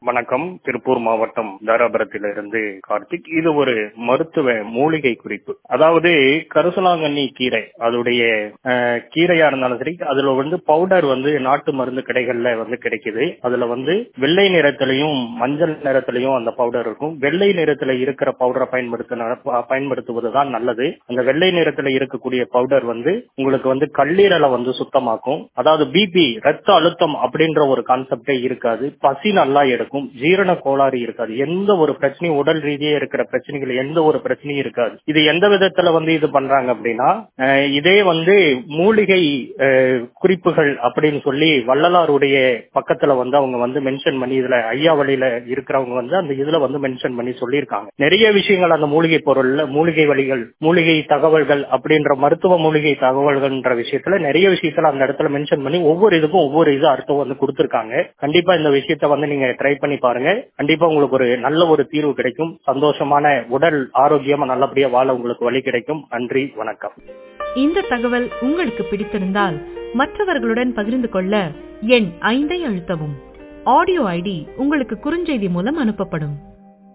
வணக்கம் திருப்பூர் மாவட்டம் தாராபுரத்திலிருந்து கார்த்திக் இது ஒரு மருத்துவ மூலிகை குறிப்பு அதாவது கருசலாங்கண்ணி கீரை அதோடைய அஹ், கீரையா இருந்தாலும் சரி அதுல வந்து பவுடர் வந்து நாட்டு மருந்து கடைகள்ல வந்து கிடைக்குது அதுல வந்து வெள்ளை நிறத்திலையும் மஞ்சள் நிறத்திலையும் அந்த பவுடர் இருக்கும் வெள்ளை நிறத்துல இருக்கிற பவுடரை பயன்படுத்த பயன்படுத்துவதுதான் நல்லது அந்த வெள்ளை நிறத்துல இருக்கக்கூடிய பவுடர் வந்து உங்களுக்கு வந்து கல்லீரலை வந்து சுத்தமாக்கும் அதாவது பிபி ரத்த அழுத்தம் அப்படின்ற ஒரு கான்செப்டே இருக்காது பசி நல்லா எடுக்கும் ஜீரண கோளாறு இருக்காது எந்த ஒரு பிரச்சனையும் உடல் ரீதியா இருக்கிற பிரச்சனைகள் எந்த ஒரு பிரச்சனையும் இருக்காது இது எந்த விதத்துல வந்து இது பண்றாங்க அப்படின்னா அஹ், இதே வந்து மூலிகை அஹ், குறிப்புகள் அப்படின்னு சொல்லி வள்ளலாருடைய பக்கத்துல வந்து அவங்க வந்து மென்ஷன் பண்ணி இதுல ஐயா வழியில இருக்கிறவங்க வந்து அந்த இதுல வந்து மென்ஷன் பண்ணி சொல்லியிருக்காங்க நிறைய விஷயங்கள் அந்த மூலிகை பொருள்ல மூலிகை வழிகள் மூலிகை தகவல்கள் அப்படின்ற மருத்துவ மூலிகை தகவல்கள்ன்ற விஷயத்துல நிறைய விஷயத்துல அந்த இடத்துல மென்ஷன் பண்ணி ஒவ்வொரு இதுக்கும் ஒவ்வொரு இது அர்த்தம் வந்து கொடுத்திருக்காங்க கண்டிப்பா இந்த விஷயத்த வந்து நீங்க ட்ரை பண்ணி பாருங்க கண்டிப்பா உங்களுக்கு ஒரு நல்ல ஒரு தீர்வு கிடைக்கும் சந்தோஷமான உடல் ஆரோக்கியமா நல்லபடியா வாழ உங்களுக்கு வழி கிடைக்கும் நன்றி வணக்கம் இந்த தகவல் உங்களுக்கு பிடித்திருந்தால் மற்றவர்களுடன் பகிர்ந்து கொள்ள எண் ஐந்தை அழுத்தவும் ஆடியோ ஐடி உங்களுக்கு குறுஞ்செய்தி மூலம் அனுப்பப்படும்